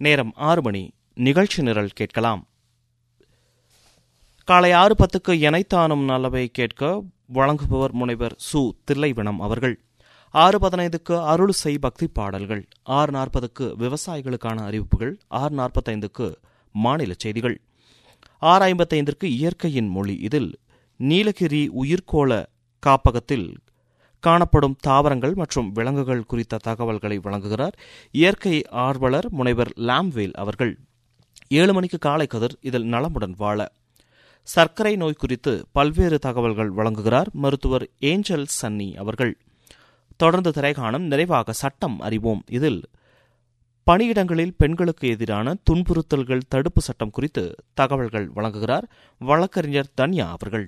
நேரம் ஆறு மணி நிகழ்ச்சி நிரல் கேட்கலாம் காலை ஆறு பத்துக்கு எனைத்தானும் நல்லவை கேட்க வழங்குபவர் முனைவர் சு தில்லைவனம் அவர்கள் ஆறு பதினைந்துக்கு அருள்சை பக்தி பாடல்கள் ஆறு நாற்பதுக்கு விவசாயிகளுக்கான அறிவிப்புகள் ஆறு நாற்பத்தைந்துக்கு மாநில செய்திகள் ஆறு ஐம்பத்தைந்திற்கு இயற்கையின் மொழி இதில் நீலகிரி உயிர்கோள காப்பகத்தில் காணப்படும் தாவரங்கள் மற்றும் விலங்குகள் குறித்த தகவல்களை வழங்குகிறார் இயற்கை ஆர்வலர் முனைவர் லாம்வேல் அவர்கள் ஏழு மணிக்கு காலை கதிர் இதில் நலமுடன் வாழ சர்க்கரை நோய் குறித்து பல்வேறு தகவல்கள் வழங்குகிறார் மருத்துவர் ஏஞ்சல் சன்னி அவர்கள் தொடர்ந்து திரைகாணம் நிறைவாக சட்டம் அறிவோம் இதில் பணியிடங்களில் பெண்களுக்கு எதிரான துன்புறுத்தல்கள் தடுப்பு சட்டம் குறித்து தகவல்கள் வழங்குகிறார் வழக்கறிஞர் தன்யா அவர்கள்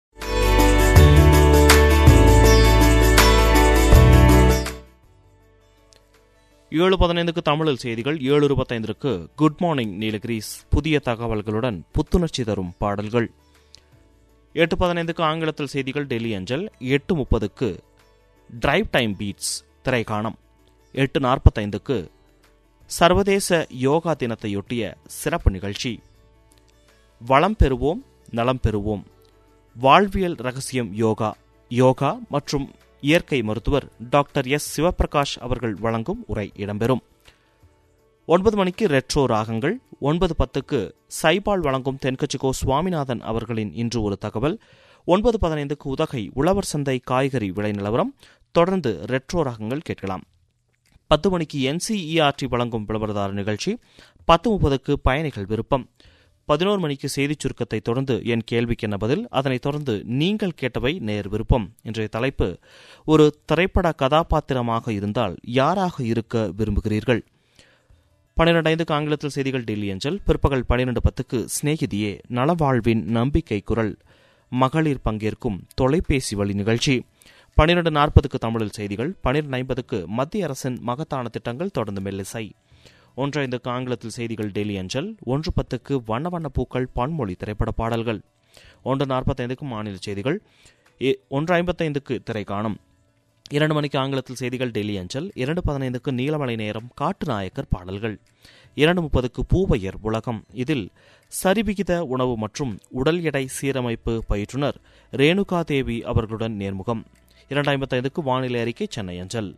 ஏழு பதினைந்துக்கு தமிழில் செய்திகள் ஏழு இருபத்தைந்திற்கு குட் மார்னிங் நீலகிரிஸ் புதிய தகவல்களுடன் புத்துணர்ச்சி தரும் பாடல்கள் எட்டு பதினைந்துக்கு ஆங்கிலத்தில் செய்திகள் டெல்லி அஞ்சல் எட்டு முப்பதுக்கு டிரைவ் டைம் பீட்ஸ் திரைக்காணம் எட்டு நாற்பத்தைந்துக்கு சர்வதேச யோகா தினத்தையொட்டிய சிறப்பு நிகழ்ச்சி வளம் பெறுவோம் நலம் பெறுவோம் வாழ்வியல் ரகசியம் யோகா யோகா மற்றும் இயற்கை மருத்துவர் டாக்டர் எஸ் சிவபிரகாஷ் அவர்கள் வழங்கும் உரை இடம்பெறும் ஒன்பது மணிக்கு ரெட்ரோ ராகங்கள் ஒன்பது பத்துக்கு சைபால் வழங்கும் தென்கட்சிகோ சுவாமிநாதன் அவர்களின் இன்று ஒரு தகவல் ஒன்பது பதினைந்துக்கு உதகை உழவர் சந்தை காய்கறி விலை நிலவரம் தொடர்ந்து ரெட்ரோ ராகங்கள் கேட்கலாம் பத்து மணிக்கு என்சிஇஆர்டி வழங்கும் விளம்பரதார நிகழ்ச்சி பத்து முப்பதுக்கு பயணிகள் விருப்பம் பதினோரு மணிக்கு செய்திச் சுருக்கத்தை தொடர்ந்து என் கேள்விக்கு என்ன பதில் அதனைத் தொடர்ந்து நீங்கள் கேட்டவை நேர் விருப்பம் இன்றைய தலைப்பு ஒரு திரைப்பட கதாபாத்திரமாக இருந்தால் யாராக இருக்க விரும்புகிறீர்கள் பன்னிரண்டு ஐந்துக்கு ஆங்கிலத்தில் செய்திகள் டெல்லி அஞ்சல் பிற்பகல் பன்னிரண்டு பத்துக்கு சிநேகிதியே நலவாழ்வின் நம்பிக்கை குரல் மகளிர் பங்கேற்கும் தொலைபேசி வழி நிகழ்ச்சி பன்னிரண்டு நாற்பதுக்கு தமிழில் செய்திகள் பன்னிரண்டு ஐம்பதுக்கு மத்திய அரசின் மகத்தான திட்டங்கள் தொடர்ந்து மெல்லிசை ஒன்றைந்துக்கு ஆங்கிலத்தில் செய்திகள் டெல்லி அஞ்சல் ஒன்று பத்துக்கு வண்ண வண்ண பூக்கள் பன்மொழி திரைப்பட பாடல்கள் ஒன்று நாற்பத்தைந்துக்கு மாநில செய்திகள் ஒன்று ஐம்பத்தைந்துக்கு திரைக்காணும் இரண்டு மணிக்கு ஆங்கிலத்தில் செய்திகள் டெல்லி அஞ்சல் இரண்டு பதினைந்துக்கு நீலமலை நேரம் காட்டு நாயக்கர் பாடல்கள் இரண்டு முப்பதுக்கு பூவையர் உலகம் இதில் சரிவிகித உணவு மற்றும் உடல் எடை சீரமைப்பு பயிற்றுனர் ரேணுகா தேவி அவர்களுடன் நேர்முகம் இரண்டு ஐம்பத்தைந்துக்கு வானிலை அறிக்கை சென்னை அஞ்சல்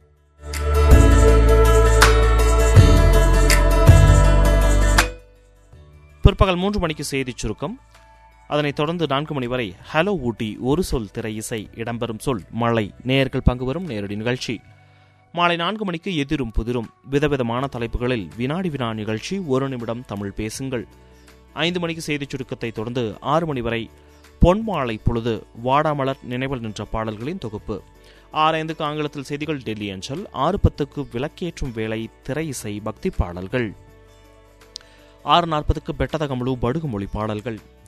பிற்பகல் மூன்று மணிக்கு செய்திச் சுருக்கம் அதனைத் தொடர்ந்து நான்கு மணி வரை ஹலோ ஊட்டி ஒரு சொல் திரை இசை இடம்பெறும் சொல் மழை நேயர்கள் பங்கு பெறும் நேரடி நிகழ்ச்சி மாலை நான்கு மணிக்கு எதிரும் புதிரும் விதவிதமான தலைப்புகளில் வினாடி வினா நிகழ்ச்சி ஒரு நிமிடம் தமிழ் பேசுங்கள் ஐந்து மணிக்கு செய்திச் சுருக்கத்தை தொடர்ந்து ஆறு மணி வரை பொன்மாலை பொழுது வாடாமலர் நினைவில் நின்ற பாடல்களின் தொகுப்பு ஆறு ஐந்துக்கு ஆங்கிலத்தில் செய்திகள் டெல்லி அஞ்சல் ஆறு பத்துக்கு விளக்கேற்றும் வேலை திரை இசை பக்தி பாடல்கள் ஆறு நாற்பதுக்கு பெட்டதகமுழு படுகுமொழி பாடல்கள்